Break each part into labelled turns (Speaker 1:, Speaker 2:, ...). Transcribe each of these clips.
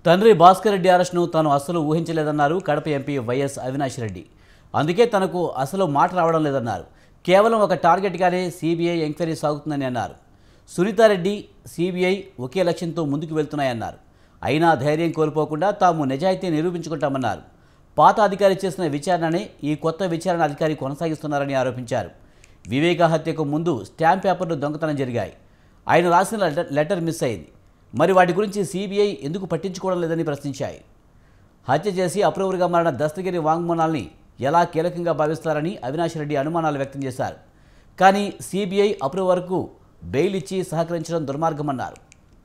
Speaker 1: తండ్రి భాస్కర్ రెడ్డి అరెస్ట్ను తాను అసలు ఊహించలేదన్నారు కడప ఎంపీ వైఎస్ అవినాష్ రెడ్డి అందుకే తనకు అసలు మాట రావడం లేదన్నారు కేవలం ఒక టార్గెట్గానే సిబిఐ ఎంక్వైరీ సాగుతుందని అన్నారు సునీతారెడ్డి సిబిఐ ఒకే లక్ష్యంతో ముందుకు వెళ్తున్నాయన్నారు అయినా ధైర్యం కోల్పోకుండా తాము నిజాయితీ నిరూపించుకుంటామన్నారు పాత అధికారి చేసిన విచారణనే ఈ కొత్త విచారణ అధికారి కొనసాగిస్తున్నారని ఆరోపించారు వివేక హత్యకు ముందు స్టాంప్ పేపర్లు దొంగతనం జరిగాయి ఆయన రాసిన లెటర్ లెటర్ మిస్ అయింది మరి వాటి గురించి సిబిఐ ఎందుకు పట్టించుకోవడం లేదని ప్రశ్నించాయి హత్య చేసి అప్రూవర్గా మారిన దస్తగిరి వాంగ్మూలాల్ని ఎలా కీలకంగా భావిస్తారని అవినాష్ రెడ్డి అనుమానాలు వ్యక్తం చేశారు కానీ సిబిఐ అప్రూవర్కు బెయిల్ ఇచ్చి సహకరించడం దుర్మార్గమన్నారు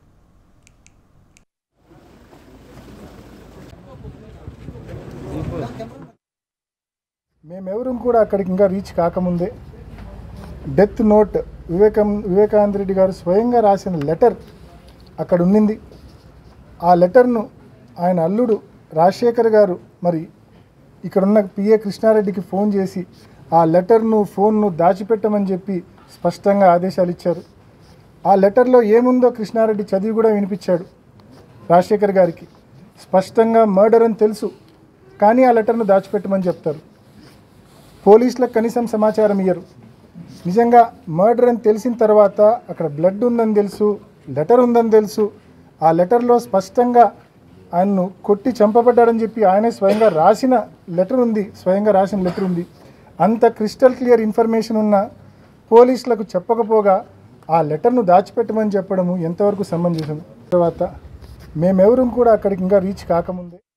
Speaker 2: మేమెవరూ కూడా అక్కడికి ఇంకా రీచ్ కాకముందే డెత్ నోట్ వివేకం వివేకానంద రెడ్డి గారు స్వయంగా రాసిన లెటర్ అక్కడ ఉండింది ఆ లెటర్ను ఆయన అల్లుడు రాజశేఖర్ గారు మరి ఇక్కడున్న పిఏ కృష్ణారెడ్డికి ఫోన్ చేసి ఆ లెటర్ను ఫోన్ను దాచిపెట్టమని చెప్పి స్పష్టంగా ఆదేశాలు ఇచ్చారు ఆ లెటర్లో ఏముందో కృష్ణారెడ్డి చదివి కూడా వినిపించాడు రాజశేఖర్ గారికి స్పష్టంగా మర్డర్ అని తెలుసు కానీ ఆ లెటర్ను దాచిపెట్టమని చెప్తారు పోలీసులకు కనీసం సమాచారం ఇయ్యరు నిజంగా మర్డర్ అని తెలిసిన తర్వాత అక్కడ బ్లడ్ ఉందని తెలుసు లెటర్ ఉందని తెలుసు ఆ లెటర్లో స్పష్టంగా ఆయన్ను కొట్టి చంపబడ్డాడని చెప్పి ఆయనే స్వయంగా రాసిన లెటర్ ఉంది స్వయంగా రాసిన లెటర్ ఉంది అంత క్రిస్టల్ క్లియర్ ఇన్ఫర్మేషన్ ఉన్న పోలీసులకు చెప్పకపోగా ఆ లెటర్ను దాచిపెట్టమని చెప్పడము ఎంతవరకు సమంజసం తర్వాత మేమెవరూ కూడా అక్కడికి ఇంకా రీచ్ కాకముందే